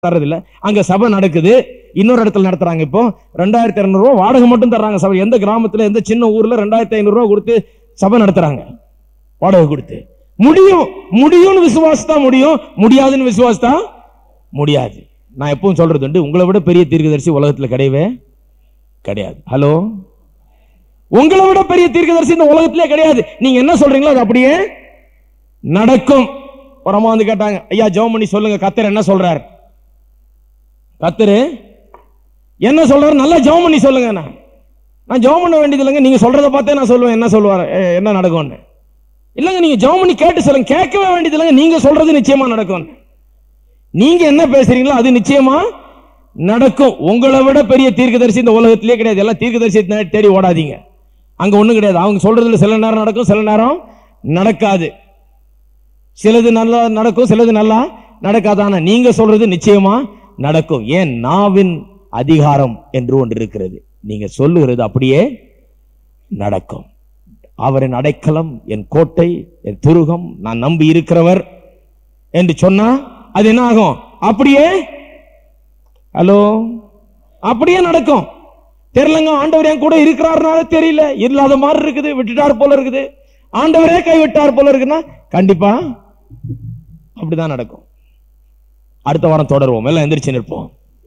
தர்றதில்ல அங்க சபை நடக்குது இன்னொரு இடத்துல நடத்துறாங்க இப்போ ரெண்டாயிரத்தி இருநூறு ரூபா வாடகை மட்டும் தர்றாங்க சபை எந்த கிராமத்துல எந்த சின்ன ஊர்ல ரெண்டாயிரத்தி ஐநூறு ரூபா கொடுத்து சபை நடத்துறாங்க வாடகை கொடுத்து முடியும் முடியும்னு விசுவாசத்தா முடியும் முடியாதுன்னு விசுவாசத்தா முடியாது நான் எப்பவும் சொல்றது உண்டு உங்களை விட பெரிய தீர்க்கதரிசி உலகத்துல கிடையவே கிடையாது ஹலோ உங்களை விட பெரிய தீர்க்கதரிசி இந்த உலகத்திலே கிடையாது நீங்க என்ன சொல்றீங்களோ அது அப்படியே நடக்கும் ஒரு அம்மா வந்து கேட்டாங்க ஐயா ஜெபம் பண்ணி சொல்லுங்க கத்தர் என்ன சொல்றார் கத்தரு என்ன சொல்றாரு நல்லா ஜெபம் பண்ணி சொல்லுங்க நான் நான் ஜெபம் பண்ண வேண்டியது இல்லைங்க நீங்க சொல்றத பார்த்தே நான் சொல்லுவேன் என்ன சொல்லுவார் எ- என்ன நடக்கும்னு இல்லைங்க நீங்க ஜெபம் பண்ணி கேட்டு சொல்லுங்க கேட்கவே வேண்டியது இல்லைங்க நீங்க சொல்றது நிச்சயமா நடக்கும் நீங்க என்ன பேசுறீங்களோ அது நிச்சயமா நடக்கும் உங்களை விட பெரிய தீர்க்கதரிசி இந்த உலகத்திலே கிடையாது எல்லாம் தீர்க்கதரிசி தேடி ஓடாதீங்க அங்க ஒண்ணும் கிடையாது அவங்க சொல்றதுல சில நேரம் நடக்கும் சில நேரம் நடக்காது சிலது நல்லா நடக்கும் சிலது நல்லா நடக்காது ஆனா நீங்க சொல்றது நிச்சயமா நடக்கும் ஏன் நாவின் அதிகாரம் என்று ஒன்று இருக்கிறது நீங்க சொல்லுகிறது அப்படியே நடக்கும் அவரின் அடைக்கலம் என் கோட்டை என் துருகம் நான் நம்பி இருக்கிறவர் என்று சொன்னா அது என்ன ஆகும் அப்படியே ஹலோ அப்படியே நடக்கும் தெரியலங்க ஆண்டவர் என் கூட இருக்கிறாருனால தெரியல இல்லாத மாதிரி இருக்குது விட்டுட்டார் போல இருக்குது ஆண்டவரே கைவிட்டார் போல இருக்குன்னா கண்டிப்பா அப்படிதான் நடக்கும் அடுத்த வாரம் தொடருவோம் எல்லாம் எந்திரிச்சு நிற்போம்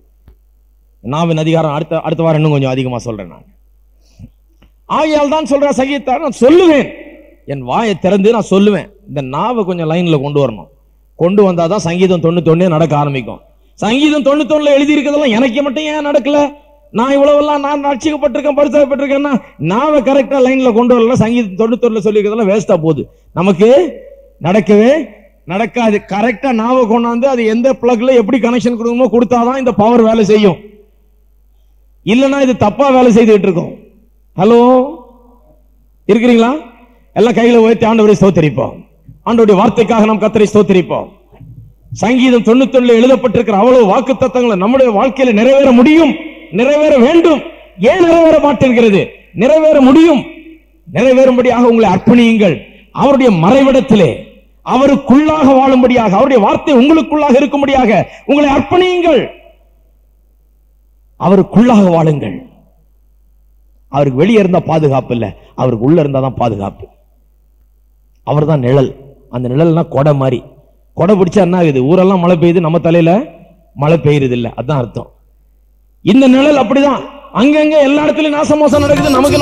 நாவின் அதிகாரம் அடுத்த அடுத்த வாரம் இன்னும் கொஞ்சம் அதிகமா சொல்றேன் நான் ஆகையால் தான் சொல்ற சங்கீதத்தார் நான் சொல்லுவேன் என் வாயை திறந்து நான் சொல்லுவேன் இந்த நாவை கொஞ்சம் லைன்ல கொண்டு வரணும் கொண்டு வந்தாதான் சங்கீதம் தொண்ணூத்தொன்னே நடக்க ஆரம்பிக்கும் சங்கீதம் தொண்ணூத்தொன்னுல எழுதி இருக்கிறதெல்லாம் எனக்கு மட்டும் ஏன் நடக்கல நான் இவ்வளவெல்லாம் நான் ரட்சிக்கப்பட்டிருக்கேன் பரிசுத்தப்பட்டிருக்கேன்னா நாவை கரெக்டா லைன்ல கொண்டு வரல சங்கீதம் தொண்ணூத்தொன்னுல சொல்லியிருக்கிறதெல்லாம் வேஸ்டா போகுது நமக்கு நடக்கவே நடக்காது கரெக்டா நாவை கொண்டாந்து அது எந்த பிளக்ல எப்படி கனெக்ஷன் கொடுக்கணுமோ கொடுத்தாதான் இந்த பவர் வேலை செய்யும் இல்லைன்னா இது தப்பா வேலை செய்துட்டு இருக்கும் ஹலோ இருக்கிறீங்களா எல்லாம் கையில உயர்த்தி ஆண்டவரை ஸ்தோத்தரிப்போம் ஆண்டவருடைய வார்த்தைக்காக நாம் கத்தரை ஸ்தோத்தரிப்போம் சங்கீதம் தொண்ணூத்தொன்னுல எழுதப்பட்டிருக்கிற அவ்வளவு வாக்கு தத்தங்களை நம்முடைய வாழ்க்கையில நிறைவேற முடியும் நிறைவேற வேண்டும் ஏன் நிறைவேற மாட்டேங்கிறது நிறைவேற முடியும் நிறைவேறும்படியாக உங்களை அர்ப்பணியுங்கள் அவருடைய மறைவிடத்திலே அவருக்குள்ளாக வாழும்படியாக அவருடைய வார்த்தை உங்களுக்குள்ளாக இருக்கும்படியாக உங்களை அர்ப்பணியுங்கள் அவருக்குள்ளாக வாழுங்கள் அவருக்கு வெளியே இருந்தா பாதுகாப்பு இல்ல அவருக்கு உள்ள இருந்தா தான் பாதுகாப்பு அவர் தான் நிழல் அந்த நிழல்னா கொடை மாதிரி கொடை பிடிச்சா என்ன ஆகுது ஊரெல்லாம் மழை பெய்யுது நம்ம தலையில மழை பெய்யுறது இல்ல அதான் அர்த்தம் இந்த நிழல் அப்படிதான் அங்கங்க எல்லா இடத்துலயும் நாசமோசம் நடக்குது நமக்கு